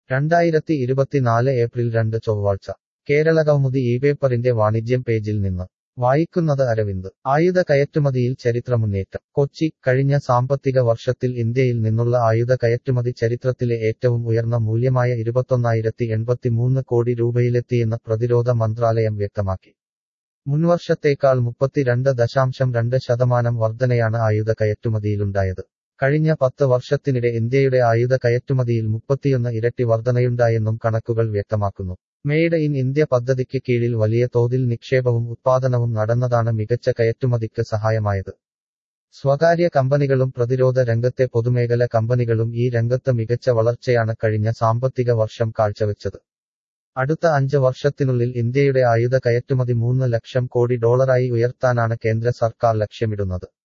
രണ്ടായിരത്തി ഇരുപത്തിനാല് ഏപ്രിൽ രണ്ട് ചൊവ്വാഴ്ച കേരളകൗമുദി ഈ പേപ്പറിന്റെ വാണിജ്യം പേജിൽ നിന്ന് വായിക്കുന്നത് അരവിന്ദ് ആയുധ കയറ്റുമതിയിൽ ചരിത്രമുന്നേറ്റം കൊച്ചി കഴിഞ്ഞ സാമ്പത്തിക വർഷത്തിൽ ഇന്ത്യയിൽ നിന്നുള്ള ആയുധ കയറ്റുമതി ചരിത്രത്തിലെ ഏറ്റവും ഉയർന്ന മൂല്യമായ ഇരുപത്തൊന്നായിരത്തി എൺപത്തിമൂന്ന് കോടി രൂപയിലെത്തിയെന്ന് പ്രതിരോധ മന്ത്രാലയം വ്യക്തമാക്കി മുൻവർഷത്തേക്കാൾ മുപ്പത്തിരണ്ട് ദശാംശം രണ്ട് ശതമാനം വർധനയാണ് ആയുധ കയറ്റുമതിയിലുണ്ടായത് കഴിഞ്ഞ പത്ത് വർഷത്തിനിടെ ഇന്ത്യയുടെ ആയുധ കയറ്റുമതിയിൽ മുപ്പത്തിയൊന്ന് ഇരട്ടി വർധനയുണ്ടായെന്നും കണക്കുകൾ വ്യക്തമാക്കുന്നു മെയ്ഡ് ഇൻ ഇന്ത്യ പദ്ധതിക്ക് കീഴിൽ വലിയ തോതിൽ നിക്ഷേപവും ഉത്പാദനവും നടന്നതാണ് മികച്ച കയറ്റുമതിക്ക് സഹായമായത് സ്വകാര്യ കമ്പനികളും പ്രതിരോധ രംഗത്തെ പൊതുമേഖല കമ്പനികളും ഈ രംഗത്ത് മികച്ച വളർച്ചയാണ് കഴിഞ്ഞ സാമ്പത്തിക വർഷം കാഴ്ചവെച്ചത് അടുത്ത അഞ്ച് വർഷത്തിനുള്ളിൽ ഇന്ത്യയുടെ ആയുധ കയറ്റുമതി മൂന്ന് ലക്ഷം കോടി ഡോളറായി ഉയർത്താനാണ് കേന്ദ്ര സർക്കാർ ലക്ഷ്യമിടുന്നത്